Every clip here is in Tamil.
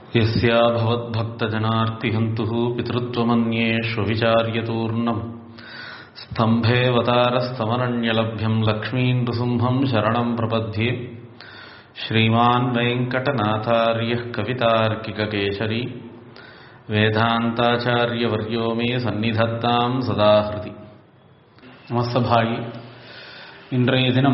यस्या भवद्भक्तजनार्तिहन्तुः पितृत्वमन्येष्वविचार्यतूर्णम् स्तम्भेऽवतारस्तमनन्यलभ्यम् लक्ष्मीन्दुसिंहम् शरणम् प्रपद्ये श्रीमान् वेङ्कटनाथार्यः कवितार्किककेशरी वेदान्ताचार्यवर्यो मे सन्निधत्ताम् सदा हृदि நமஸ்தபாயி இன்றைய தினம்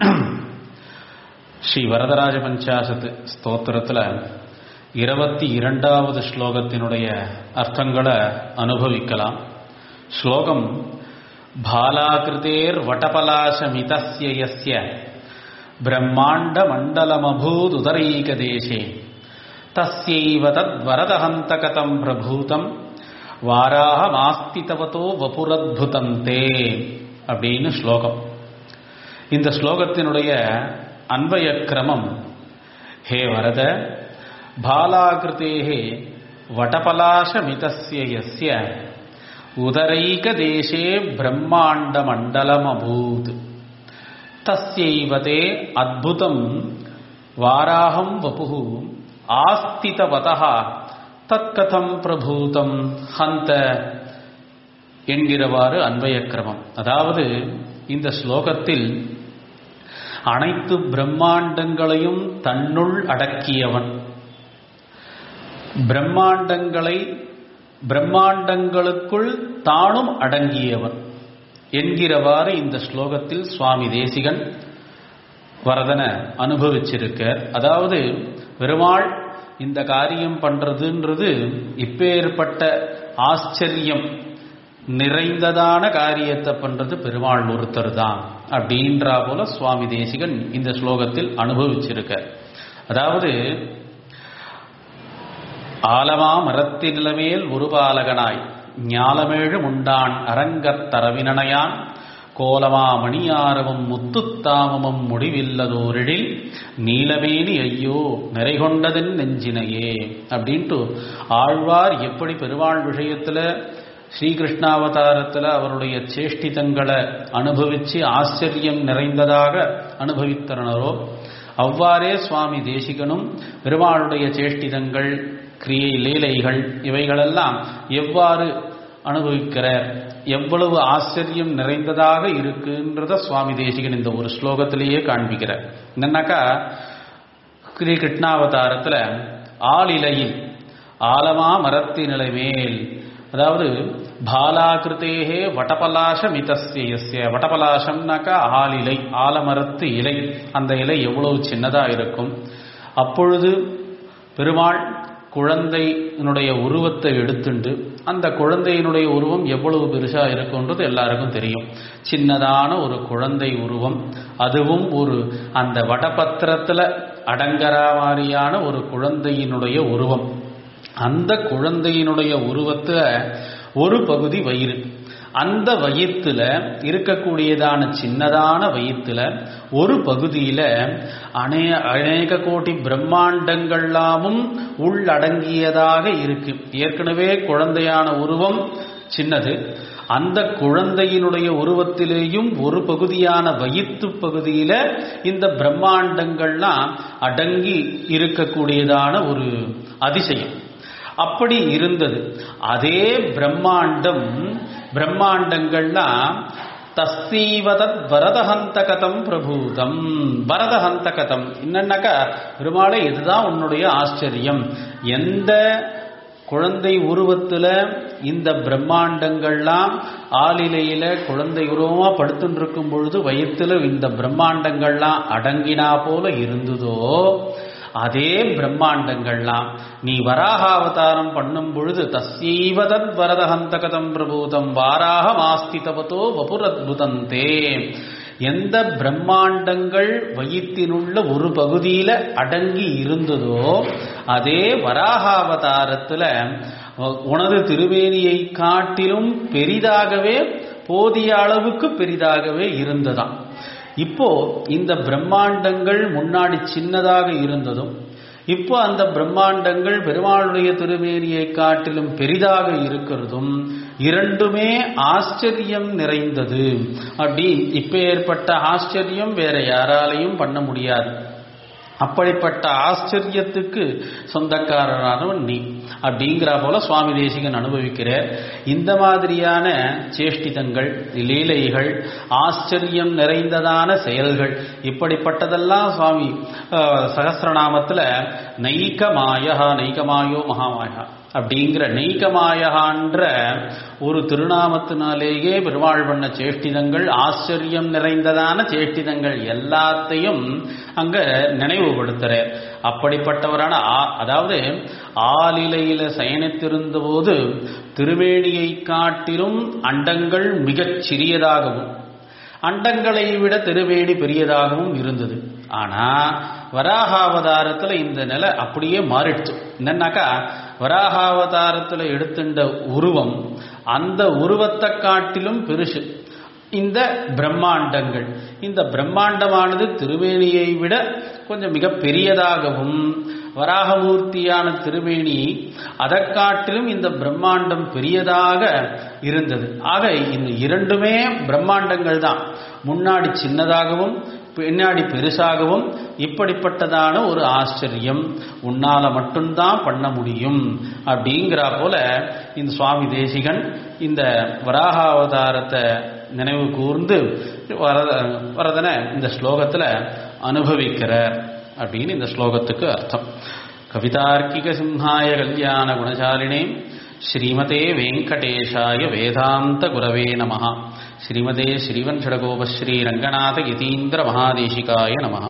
ஸ்ரீ வரதராஜ பஞ்சாசத்து ஸ்தோத்திரத்தில் இருபத்தி இரண்டாவது ஸ்லோகத்தினுடைய அர்த்தங்களை அனுபவிக்கலாம் ஸ்லோகம் பாலாகிருதேர் வட்டபலாசமிதஸ்ய யஸ்ய பிரம்மாண்ட மண்டலமபூதுதரைகதேசே தஸ்யைவ தத்வரதஹந்தகதம் பிரபூதம் வாராக மாஸ்திதவதோ வபுரத்புதம் தே அப்படின்னு ஸ்லோகம் இந்த ஸ்லோகத்தினுடைய அன்வய கிரமம் ஹே வரத பாலாகிருத்தேகே வடபலாசமிதஸ்ய யஸ்ய உதரைகதேசே பிரம்மாண்டமண்டலமபூத் தஸ்யைவ தே அத்புதம் வாராகம் வபுः ஆஸ்திதவதः தத்கதம் பிரபூதம் ஹந்த என்கிறவாறு அன்வய கிரமம் அதாவது இந்த ஸ்லோகத்தில் அனைத்து பிரம்மாண்டங்களையும் தன்னுள் அடக்கியவன் பிரம்மாண்டங்களை பிரம்மாண்டங்களுக்குள் தானும் அடங்கியவன் என்கிறவாறு இந்த ஸ்லோகத்தில் சுவாமி தேசிகன் வரதனை அனுபவிச்சிருக்க அதாவது பெருமாள் இந்த காரியம் பண்றதுன்றது இப்பேற்பட்ட ஆச்சரியம் நிறைந்ததான காரியத்தை பண்றது பெருமாள் ஒருத்தர் தான் அப்படின்றா போல சுவாமி தேசிகன் இந்த ஸ்லோகத்தில் அனுபவிச்சிருக்க அதாவது ஆலமா மரத்தினிலமேல் ஒரு பாலகனாய் ஞாலமேழு முண்டான் அரங்கத் தரவினனையான் கோலமா மணியாரமும் முத்துத்தாமமும் முடிவில்லதோரிடில் நீலமேனி ஐயோ நிறைகொண்டதன் நெஞ்சினையே அப்படின்ட்டு ஆழ்வார் எப்படி பெருமாள் விஷயத்துல ஸ்ரீகிருஷ்ணாவதாரத்தில் அவருடைய சேஷ்டிதங்களை அனுபவிச்சு ஆச்சரியம் நிறைந்ததாக அனுபவித்தனரோ அவ்வாறே சுவாமி தேசிகனும் பெருமாளுடைய சேஷ்டிதங்கள் கிரியை லீலைகள் இவைகளெல்லாம் எவ்வாறு அனுபவிக்கிறார் எவ்வளவு ஆச்சரியம் நிறைந்ததாக இருக்குன்றத சுவாமி தேசிகன் இந்த ஒரு ஸ்லோகத்திலேயே காண்பிக்கிறார் என்னன்னாக்கா ஸ்ரீ கிருஷ்ணாவதாரத்தில் ஆளிலையில் ஆலமா மரத்தினிலை மேல் அதாவது பாலாகிருத்தேகே வட்டபலாச மிதஸ்ய வட்டபலாசம்னாக்கா ஆளிலை ஆலமரத்து இலை அந்த இலை எவ்வளவு சின்னதா இருக்கும் அப்பொழுது பெருமாள் குழந்தையினுடைய உருவத்தை எடுத்துண்டு அந்த குழந்தையினுடைய உருவம் எவ்வளவு பெருசா இருக்குன்றது எல்லாருக்கும் தெரியும் சின்னதான ஒரு குழந்தை உருவம் அதுவும் ஒரு அந்த வடபத்திரத்துல அடங்கரா மாதிரியான ஒரு குழந்தையினுடைய உருவம் அந்த குழந்தையினுடைய உருவத்துல ஒரு பகுதி வயிறு அந்த வயிற்றுல இருக்கக்கூடியதான சின்னதான வயிற்றுல ஒரு பகுதியில அநே அநேக கோடி பிரம்மாண்டங்கள்லாமும் உள்ளடங்கியதாக இருக்கு ஏற்கனவே குழந்தையான உருவம் சின்னது அந்த குழந்தையினுடைய உருவத்திலேயும் ஒரு பகுதியான வயிற்று பகுதியில இந்த பிரம்மாண்டங்கள்லாம் அடங்கி இருக்கக்கூடியதான ஒரு அதிசயம் அப்படி இருந்தது அதே பிரம்மாண்டம் பிரம்மாண்டங்கள்லாம் தஸ்தீவதத் வரதஹந்தகதம் பிரபூதம் வரதஹந்தகதம் என்னன்னாக்கா பெருமாளே இதுதான் உன்னுடைய ஆச்சரியம் எந்த குழந்தை உருவத்துல இந்த பிரம்மாண்டங்கள்லாம் ஆளிலையில குழந்தை உருவமா படுத்துட்டு இருக்கும் பொழுது வயிற்றுல இந்த பிரம்மாண்டங்கள்லாம் அடங்கினா போல இருந்ததோ அதே பிரம்மாண்டங்கள்லாம் நீ வராக அவதாரம் பண்ணும் பொழுது தஸ்யீவதத் வரதஹந்தகதம் பிரபூதம் வாராக மாஸ்திதவதோ வபுரத்புதந்தே எந்த பிரம்மாண்டங்கள் வயிற்றினுள்ள ஒரு பகுதியில அடங்கி இருந்ததோ அதே வராகாவதாரத்துல உனது திருவேணியை காட்டிலும் பெரிதாகவே போதிய அளவுக்கு பெரிதாகவே இருந்ததாம் இப்போ இந்த பிரம்மாண்டங்கள் முன்னாடி சின்னதாக இருந்ததும் இப்போ அந்த பிரம்மாண்டங்கள் பெருமாளுடைய திருமேனியை காட்டிலும் பெரிதாக இருக்கிறதும் இரண்டுமே ஆச்சரியம் நிறைந்தது அப்படி இப்ப ஏற்பட்ட ஆச்சரியம் வேற யாராலையும் பண்ண முடியாது அப்படிப்பட்ட ஆச்சரியத்துக்கு சொந்தக்காரரானவன் நீ அப்படிங்கிற போல சுவாமி தேசிகன் அனுபவிக்கிறார் இந்த மாதிரியான சேஷ்டிதங்கள் லீலைகள் ஆச்சரியம் நிறைந்ததான செயல்கள் இப்படிப்பட்டதெல்லாம் சுவாமி அஹ், சகஸ்ரநாமத்துல நைகமாயா நைகமாயோ மகாமாயா அப்படிங்கிற நெய்கமாயகான்ற ஒரு திருநாமத்தினாலேயே பெருமாள் பண்ண சேஷ்டிதங்கள் ஆச்சரியம் நிறைந்ததான சேஷ்டிதங்கள் எல்லாத்தையும் அங்க நினைவுபடுத்துறார் அப்படிப்பட்டவரான ஆ- அதாவது ஆலிலையில சயனித்திருந்த போது திருவேணியை காட்டிலும் அண்டங்கள் மிகச் சிறியதாகவும் அண்டங்களை விட திருவேணி பெரியதாகவும் இருந்தது ஆனா வராகாவதாரத்துல இந்த நிலை அப்படியே மாறிடுச்சு என்னன்னாக்கா வராகாவதாரத்துல எடுத்துட்ட உருவம் அந்த உருவத்தை காட்டிலும் பெருசு இந்த பிரம்மாண்டங்கள் இந்த பிரம்மாண்டமானது திருவேணியை விட கொஞ்சம் மிக பெரியதாகவும் வராகமூர்த்தியான திருவேணி அதை காட்டிலும் இந்த பிரம்மாண்டம் பெரியதாக இருந்தது ஆக இந்த இரண்டுமே பிரம்மாண்டங்கள் தான் முன்னாடி சின்னதாகவும் பின்னாடி பெருசாகவும் இப்படிப்பட்டதான ஒரு ஆச்சரியம் உன்னால மட்டும்தான் பண்ண முடியும் அப்படிங்கிறா போல இந்த சுவாமி தேசிகன் இந்த வராகாவதாரத்தை நினைவு கூர்ந்து வரத வரதனை இந்த ஸ்லோகத்துல அனுபவிக்கிறார் அப்படின்னு இந்த ஸ்லோகத்துக்கு அர்த்தம் கவிதார்க்கிக சிம்ஹாய கல்யாண குணசாலினே ஸ்ரீமதே வெங்கடேஷாய வேதாந்த குரவே நமः ஸ்ரீமதே ஸ்ரீவன்ஷடகோபஸ்ரீ ரங்கநாத யதீந்திர மகாதேசிகாய நமः